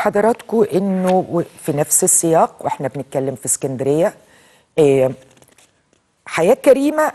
حضراتكم انه في نفس السياق واحنا بنتكلم في اسكندريه آه، حياه كريمه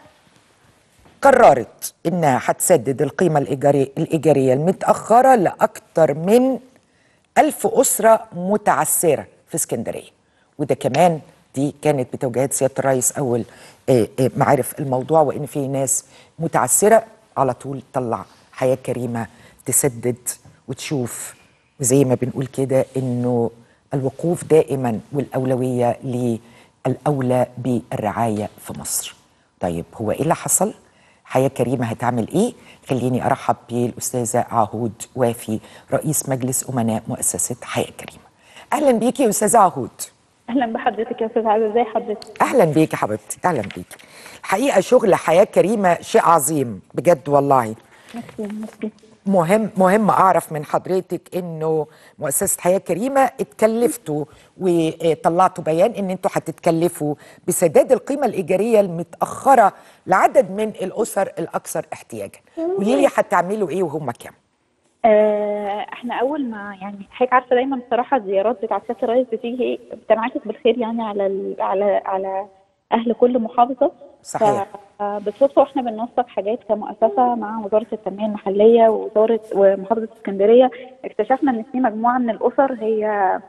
قررت انها هتسدد القيمه الايجاريه الايجاريه المتاخره لاكثر من ألف أسرة متعثرة في اسكندرية وده كمان دي كانت بتوجيهات سيادة الرئيس أول آه، آه، ما عرف الموضوع وإن في ناس متعثرة على طول طلع حياة كريمة تسدد وتشوف زي ما بنقول كده إنه الوقوف دائما والأولوية للأولى بالرعاية في مصر طيب هو إيه اللي حصل؟ حياة كريمة هتعمل إيه؟ خليني أرحب بالأستاذة عهود وافي رئيس مجلس أمناء مؤسسة حياة كريمة أهلا بيكي يا أستاذة عهود اهلا بحضرتك يا استاذ عزه ازي حضرتك أهلا بيكي حبيبتي أهلا بيكي الحقيقة شغل حياة كريمة شيء عظيم بجد والله ميرسي ميرسي مهم مهم اعرف من حضرتك انه مؤسسه حياه كريمه اتكلفتوا وطلعتوا بيان ان انتوا هتتكلفوا بسداد القيمه الايجاريه المتاخره لعدد من الاسر الاكثر احتياجا قولي لي هتعملوا ايه وهم كام آه احنا اول ما يعني حضرتك عارفه دايما بصراحه الزيارات بتاعت سياده الرئيس بتيجي بتنعكس بالخير يعني على ال على على اهل كل محافظه صحيح. بالصدفه واحنا بننسق حاجات كمؤسسه مع وزاره التنميه المحليه ووزاره ومحافظه اسكندريه اكتشفنا ان في مجموعه من الاسر هي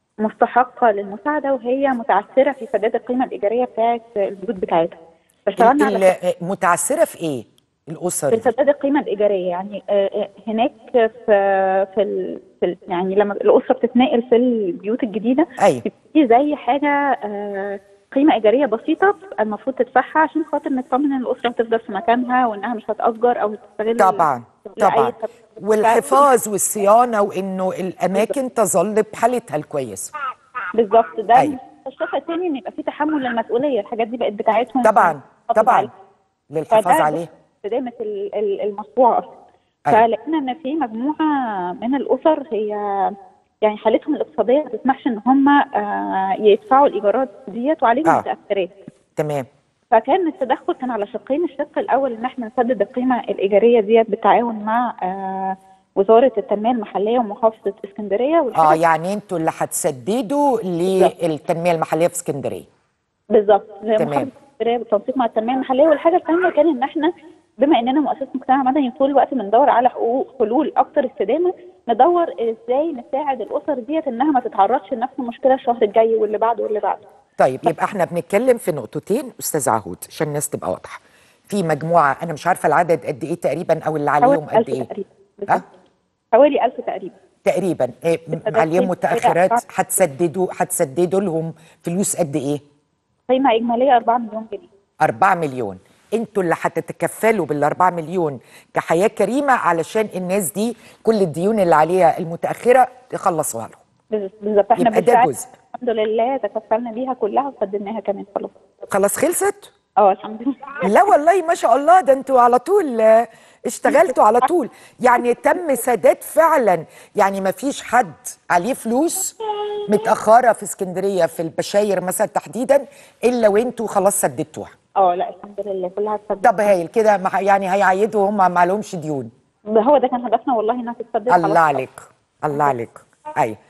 مستحقه للمساعده وهي متعثره في سداد القيمه الايجاريه بتاعت البيوت بتاعتها فاشتغلنا على ال- متعثره في ايه الاسر في دي؟ سداد القيمه الايجاريه يعني آه، آه، هناك في في, ال في ال يعني لما الاسره بتتنقل في البيوت الجديده أيوة. في زي حاجه آه، قيمه ايجاريه بسيطه بتبقى المفروض تدفعها عشان خاطر نطمن ان الاسره هتفضل في مكانها وانها مش هتاجر او تستغل طبعا لأي طبعا سبب. والحفاظ والصيانه وانه الاماكن تظل بحالتها الكويسه بالظبط ده أيوة. الشق الثاني ان يبقى في تحمل للمسؤوليه الحاجات دي بقت بتاعتهم طبعا نحافظ طبعا عليها. للحفاظ فده عليه استدامه ال- ال- المشروع اصلا أيوة. فلقينا ان في مجموعه من الاسر هي يعني حالتهم الاقتصاديه ما تسمحش ان هم آه، يدفعوا الايجارات ديت وعليهم آه. متاثرات تمام فكان التدخل كان على شقين الشق الاول ان احنا نسدد القيمه الايجاريه ديت بالتعاون مع آه، وزاره التنميه المحليه ومحافظه اسكندريه اه والحاجه يعني انتوا اللي هتسددوا للتنميه المحليه في اسكندريه بالظبط زي تمام. محافظه اسكندريه بالتنسيق مع التنميه المحليه والحاجه الثانيه كان ان احنا بما اننا مؤسسه مجتمع مدني طول الوقت بندور على حقوق حلول اكتر استدامه ندور ازاي نساعد الاسر ديت انها ما تتعرضش لنفس المشكله الشهر الجاي واللي بعده واللي بعده طيب يبقى احنا بنتكلم في نقطتين استاذ عهود عشان الناس تبقى واضحه في مجموعه انا مش عارفه العدد قد ايه تقريبا او اللي عليهم حوالي قد 1000 ايه تقريبا ها بالظبط. حوالي 1000 تقريبا تقريبا إيه التدخل عليهم كده متاخرات أربعة. هتسددوا هتسددوا لهم فلوس قد ايه قيمه اجماليه 4 مليون جنيه 4 مليون انتوا اللي هتتكفلوا بال 4 مليون كحياه كريمه علشان الناس دي كل الديون اللي عليها المتاخره تخلصوها لهم بالظبط احنا يبقى ده بالفعل جزء. الحمد لله تكفلنا بيها كلها وسددناها كمان خلاص خلاص خلصت اه الحمد لله لا والله ما شاء الله ده انتوا على طول آه، اشتغلتوا على طول يعني تم سداد فعلا يعني ما فيش حد عليه فلوس متأخرة في اسكندرية في البشاير مثلا تحديدا إلا وانتوا خلاص سددتوها اه لا الحمد لله كلها اتسددت طب هايل كده ما ح- يعني هيعيدوا هم ما لهمش ديون هو ده كان هدفنا والله انها تتسدد الله خلاص. عليك الله عليك أيوة